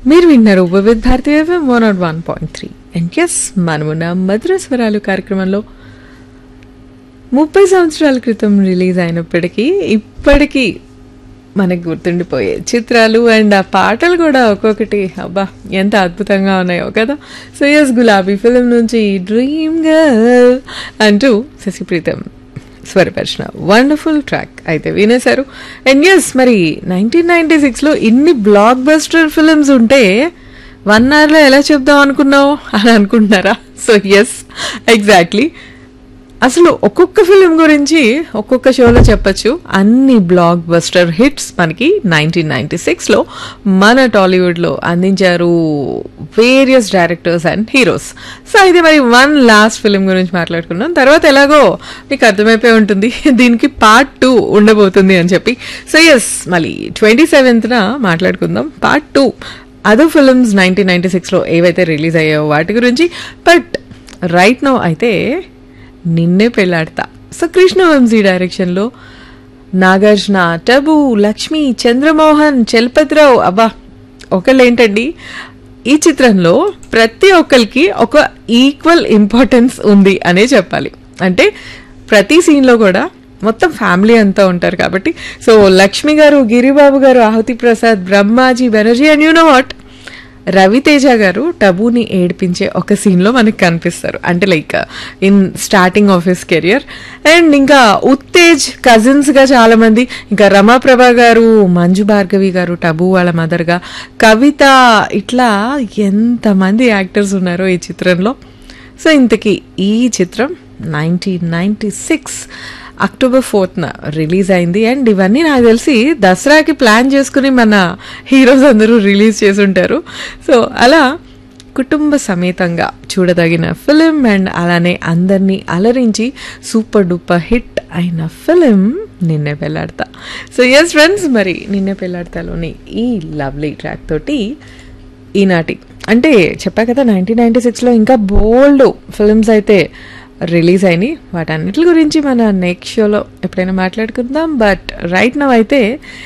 మీరు విన్నారు Vividh Bharati FM one nought one point three and yes మనమున్న మధుర స్వరాలు కార్యక్రమంలో ముప్పై సంవత్సరాల క్రితం రిలీజ్ అయినప్పటికీ ఇప్పటికీ మనకు గుర్తుండిపోయే చిత్రాలు అండ్ ఆ పాటలు కూడా ఒక్కొక్కటి అబ్బా ఎంత అద్భుతంగా ఉన్నాయో కదా సో ఎస్ గులాబీ ఫిలిం నుంచి డ్రీమ్ గర్ల్ అంటూ శశిప్రీతం స్వరపరిచిన వండర్ఫుల్ ట్రాక్ అయితే వినేశారు అండ్ ఎస్ మరి నైన్టీన్ నైన్టీ సిక్స్లో ఇన్ని బ్లాక్ బస్టర్ ఫిలిమ్స్ ఉంటే వన్ అవర్లో ఎలా చెప్దాం అనుకున్నావు అని అనుకుంటున్నారా సో ఎస్ ఎగ్జాక్ట్లీ అసలు ఒక్కొక్క ఫిలిం గురించి ఒక్కొక్క షోలో చెప్పొచ్చు అన్ని బ్లాక్ బస్టర్ హిట్స్ మనకి నైన్టీన్ నైన్టీ సిక్స్లో మన టాలీవుడ్లో అందించారు various directors and heroes so అయితే మరి వన్ లాస్ట్ ఫిలిం గురించి మాట్లాడుకున్నాం తర్వాత ఎలాగో మీకు అర్థమైపోయి ఉంటుంది దీనికి పార్ట్ టూ ఉండబోతుంది అని చెప్పి సో ఎస్ మళ్ళీ ట్వంటీ సెవెంత్న మాట్లాడుకుందాం part two other films nineteen ninety సిక్స్లో ఏవైతే రిలీజ్ అయ్యాయో వాటి గురించి బట్ రైట్ నో అయితే నిన్నే పెళ్ళాడతా సో కృష్ణవంశీ డైరెక్షన్లో నాగార్జున టబు లక్ష్మి చంద్రమోహన్ చలపతిరావు అబ్బా ఒకళ్ళేంటండి ఈ చిత్రంలో ప్రతి ఒక్కరికి ఒక ఈక్వల్ ఇంపార్టెన్స్ ఉంది అనే చెప్పాలి అంటే ప్రతి సీన్లో కూడా మొత్తం ఫ్యామిలీ అంతా ఉంటారు కాబట్టి సో లక్ష్మి గారు Giribabu garu Ahuti Prasad Brahmaji Banerjee and you know what Ravi Teja garu టబుని ఏడిపించే ఒక సీన్లో మనకి కనిపిస్తారు అంటే like in starting of his career and ఇంకా ఉత్తేజ్ కజిన్స్గా చాలామంది ఇంకా రమాప్రభ గారు మంజు భార్గవి గారు టబు వాళ్ళ మదర్గా కవిత ఇట్లా ఎంతమంది యాక్టర్స్ ఉన్నారో ఈ చిత్రంలో సో ఇంతకీ ఈ చిత్రం నైన్టీన్ నైంటీ సిక్స్ అక్టోబర్ ఫోర్త్న రిలీజ్ అయింది అండ్ ఇవన్నీ నాకు తెలిసి దసరాకి ప్లాన్ చేసుకుని మన హీరోస్ అందరూ రిలీజ్ చేసి ఉంటారు సో అలా కుటుంబ సమేతంగా చూడదగిన ఫిలిం అండ్ అలానే అందరినీ అలరించి సూపర్ డూపర్ హిట్ అయిన film Ninne Pelladata so yes friends మరి నిన్నే పెళ్ళాడతాలోని ఈ లవ్లీ ట్రాక్ తోటి ఈనాటి అంటే చెప్పా కదా నైన్టీన్ నైన్టీ సిక్స్లో ఇంకా బోల్డ్ ఫిల్మ్స్ అయితే రిలీజ్ అయినాయి వాటన్నిటి గురించి మన నెక్స్ట్ షోలో ఎప్పుడైనా మాట్లాడుకుందాం బట్ రైట్ నవ్ అయితే